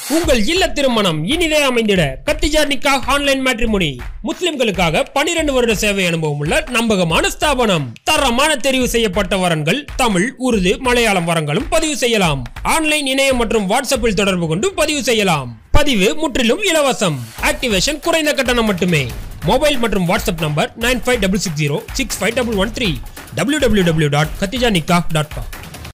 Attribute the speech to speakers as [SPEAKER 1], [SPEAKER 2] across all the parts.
[SPEAKER 1] உங்கள் இல்ல திருமணம் இனிதே அமைந்திட கத்திஜா நிக்கா ஆன்லைன் மேட்ரிமோனி முஸ்லிம்களுக்காக 12 வருட சேவை அனுபவம் உள்ள நம்பகமான ஸ்தாபனம் தரமான தெரிவு செய்யப்பட்ட வரன்கள் தமிழ் உருது மலையாளம் வரங்களும் பதிவு செய்யலாம் ஆன்லைன் இணையம் மற்றும் வாட்ஸ்அப்பில் தொடர்பு கொண்டு பதிவு செய்யலாம் பதிவு முற்றிலும் இலவசம் ஆக்டிவேஷன் குறைந்த கட்டணம் மட்டுமே மொபைல் மற்றும் WhatsApp number nine five double six zero six five double one three W W W dot Khadija Nikah dot com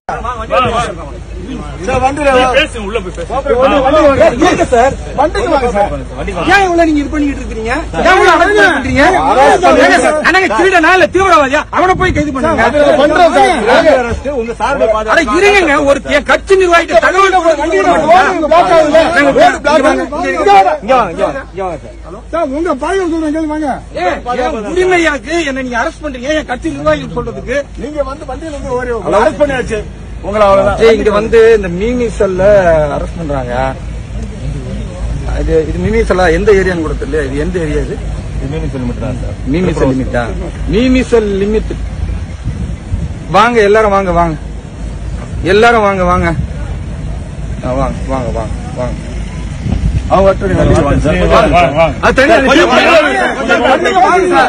[SPEAKER 2] பேசுங்க உள்ள போய் பேசுங்க
[SPEAKER 3] இருங்க சார் வண்டிக்கு வாங்க சார் ஏன் இவ்வளவு நீங்க இது பண்ணிட்டு இருக்கீங்க ஏன் இவ்வளவு அடக்கு பண்றீங்க ஏங்க சார், அண்ணாங்க திருடனா இல்ல தீவிரவாதியா அவனை போய் கைது பண்ணுங்க
[SPEAKER 2] உங்க சார்பை
[SPEAKER 3] அட இருங்க ஒரு என் கட்சி நிர்வாகிட்ட தகவல்
[SPEAKER 4] உங்க பாயம் சொல்றேன் வாங்க
[SPEAKER 3] உரிமையாக்கு என்ன நீங்க அரெஸ்ட் பண்றீங்க என் கட்சி நிர்வாகிகள் சொல்றதுக்கு
[SPEAKER 4] நீங்க வந்து வண்டியில இருந்து ஓடி
[SPEAKER 2] அரெஸ்ட் பண்ணியாச்சு உங்களை அவ்வளவுதான்
[SPEAKER 3] ஏய், இங்க வந்து இந்த மீமிசல்ல அரெஸ்ட் பண்றாங்க இது இது மீமிசல்லா எந்த ஏரியான்னு கூட தெரியல இது எந்த ஏரியா இது
[SPEAKER 2] கிலோமீட்டர் சார்
[SPEAKER 3] மீமிசல் லிமிட்டா மீமிசல் லிமிட் வாங்க எல்லாரும் வாங்க வாங்க எல்லாரும் வாங்க வாங்க ஆ, வாங்க வாங்க வாங்க வாங்க அவங்க வரட்டும், வண்டி வாங்க. அது தனியா வண்டிக்கு வாங்க சார்.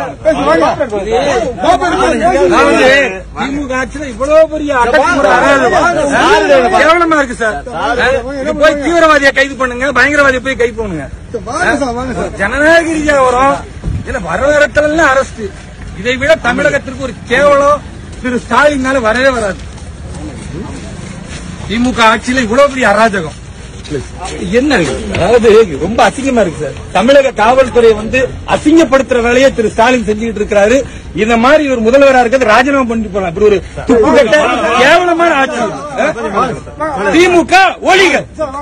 [SPEAKER 3] நான் வந்து திமுக ஆட்சியில இவ்வளவு பெரிய அடக்குமுறை அராஜகம். கேவலமா இருக்கு சார் இது போய் தீவிரவாதியை கைது பண்ணுங்க பயங்கரவாதியை போய் கைது பண்ணுங்க
[SPEAKER 4] வாங்க சார் வாங்க சார்
[SPEAKER 3] ஜனநாயக ரீதியா வரும் இல்ல வர இடத்துல அரசு இதை விட தமிழகத்திற்கு ஒரு கேவலம் திரு ஸ்டாலினால வரவே வராது திமுக ஆட்சியில இவ்வளவு பெரிய அராஜகம் என்ன இது? அதாவது ரொம்ப அசிங்கமா இருக்கு சார் தமிழக காவல்துறை வந்து அசிங்கப்படுத்துற வேலையை திரு ஸ்டாலின் செஞ்சுக்கிட்டு இருக்காரு இந்த மாதிரி ஒரு முதல்வரா இருக்கிறது ராஜினாமா பண்ணிட்டு போலாம் இப்படி ஒரு துப்பு கட்ட கேவலமான ஆட்சி அஹ்? திமுக ஒளிக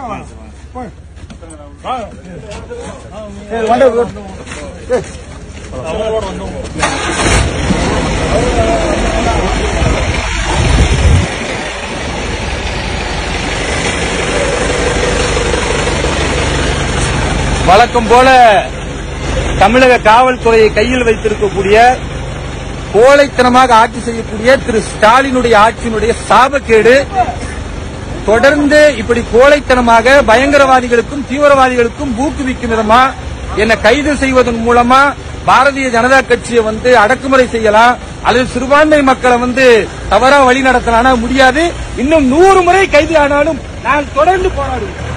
[SPEAKER 3] வழக்கம் போல தமிழக காவல்துறையை கையில் வைத்திருக்கக்கூடிய கோழைத்தனமாக ஆட்சி செய்யக்கூடிய திரு ஸ்டாலினுடைய ஆட்சியினுடைய சாபக்கேடு தொடர்ந்து இப்படி கோழைத்தனமாக பயங்கரவாதிகளுக்கும் தீவிரவாதிகளுக்கும் ஊக்குவிக்கும் விதமா என்னை கைது செய்வதன் மூலமா பாரதிய ஜனதா கட்சியை வந்து அடக்குமுறை செய்யலாம் அல்லது சிறுபான்மை மக்களை வந்து தவறா வழி நடத்தலாம் முடியாது இன்னும் நூறு முறை கைது ஆனாலும் நான் தொடர்ந்து போராடுவேன்